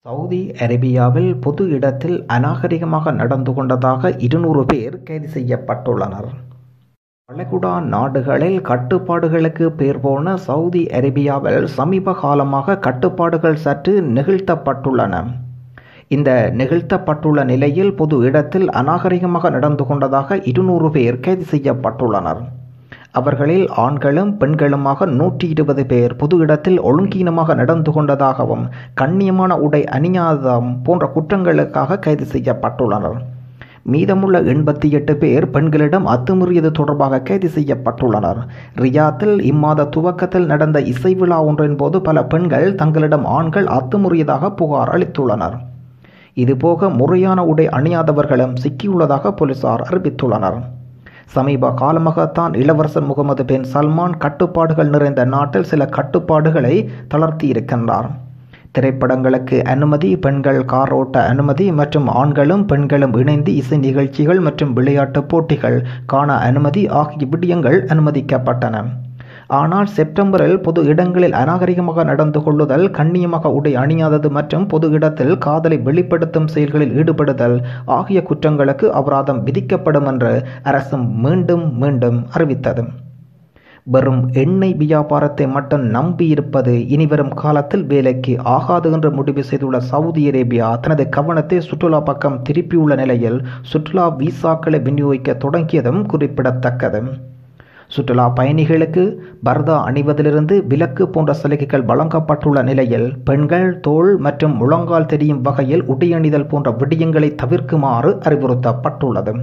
Saudi அரேபியாவில் பொது இடத்தில் அநாகரிகமாக நடந்து கொண்டதாக இருநூறு பேர் கைது செய்யப்பட்டுள்ளனர் வளைகுடா நாடுகளில் கட்டுப்பாடுகளுக்கு பேர் போன சவுதி அரேபியாவில் சமீப காலமாக கட்டுப்பாடுகள் சற்று நெகிழ்த்தப்பட்டுள்ளன இந்த நெகிழ்த்தப்பட்டுள்ள நிலையில் பொது இடத்தில் அநாகரிகமாக நடந்து கொண்டதாக இருநூறு பேர் கைது செய்யப்பட்டுள்ளனர் அவர்களில் ஆண்களும் பெண்களுமாக நூற்றி இருபது பேர் பொது இடத்தில் ஒழுங்கீனமாக நடந்து கொண்டதாகவும் கண்ணியமான உடை அணியாததாம் போன்ற குற்றங்களுக்காக கைது செய்யப்பட்டுள்ளனர் மீதமுள்ள எண்பத்தி எட்டு பேர் பெண்களிடம் அத்துமீறியது தொடர்பாக கைது செய்யப்பட்டுள்ளனர் ரியாத்தில் இம்மாத துவக்கத்தில் நடந்த இசை விழா ஒன்றின் போது பல பெண்கள் தங்களிடம் ஆண்கள் அத்துமீறியதாக புகார் அளித்துள்ளனர் இதுபோக முறையான உடை அணியாதவர்களும் சிக்கியுள்ளதாக போலீசார் அறிவித்துள்ளனர் சமீப காலமாகத்தான் இளவரசர் முகமது பின் சல்மான் கட்டுப்பாடுகள் நிறைந்த நாட்டில் சில கட்டுப்பாடுகளை தளர்த்தி இருக்கின்றார் திரைப்படங்களுக்கு அனுமதி பெண்கள் கார் ஓட்ட அனுமதி மற்றும் ஆண்களும் பெண்களும் இணைந்து இசை நிகழ்ச்சிகள் மற்றும் விளையாட்டுப் போட்டிகள் காண அனுமதி ஆகிய விடயங்கள் அனுமதிக்கப்பட்டன ஆனால் செப்டம்பரில் பொது இடங்களில் அநாகரிகமாக நடந்து கொள்ளுதல் கண்ணியமாக உடை அணியாதது மற்றும் பொது இடத்தில் காதலை வெளிப்படுத்தும் செயல்களில் ஈடுபடுதல் ஆகிய குற்றங்களுக்கு அபராதம் விதிக்கப்படும் என்று அரசு மீண்டும் மீண்டும் அறிவித்தது வெறும் எண்ணெய் வியாபாரத்தை மட்டும் நம்பியிருப்பது இனிவரும் காலத்தில் வேலைக்கு ஆகாது என்று முடிவு செய்துள்ள சவுதி அரேபியா தனது கவனத்தை சுற்றுலா பக்கம் திருப்பியுள்ள நிலையில் சுற்றுலா விசாக்களை விநியோகிக்க தொடங்கியதும் குறிப்பிடத்தக்கது சுற்றுலா பயணிகளுக்கு பர்தா அணிவதிலிருந்து விலக்கு போன்ற சலுகைகள் வழங்கப்பட்டுள்ள நிலையில் பெண்கள் தோல் மற்றும் முழங்கால் தெரியும் வகையில் உடையணிதல் போன்ற விடயங்களை தவிர்க்குமாறு அறிவுறுத்தப்பட்டுள்ளது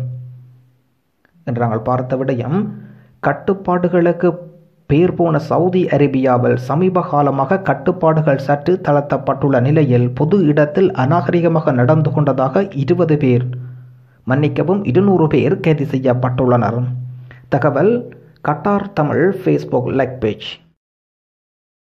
என்று நாங்கள் பார்த்த விடயம் கட்டுப்பாடுகளுக்கு பேர் போன சவுதி அரேபியாவில் சமீப காலமாக கட்டுப்பாடுகள் சற்று தளர்த்தப்பட்டுள்ள நிலையில் பொது இடத்தில் அநாகரிகமாக நடந்து கொண்டதாக இருபது பேர் மன்னிக்கவும் இருநூறு பேர் கைது செய்யப்பட்டுள்ளனர் தகவல் Qatar Tamil Facebook like page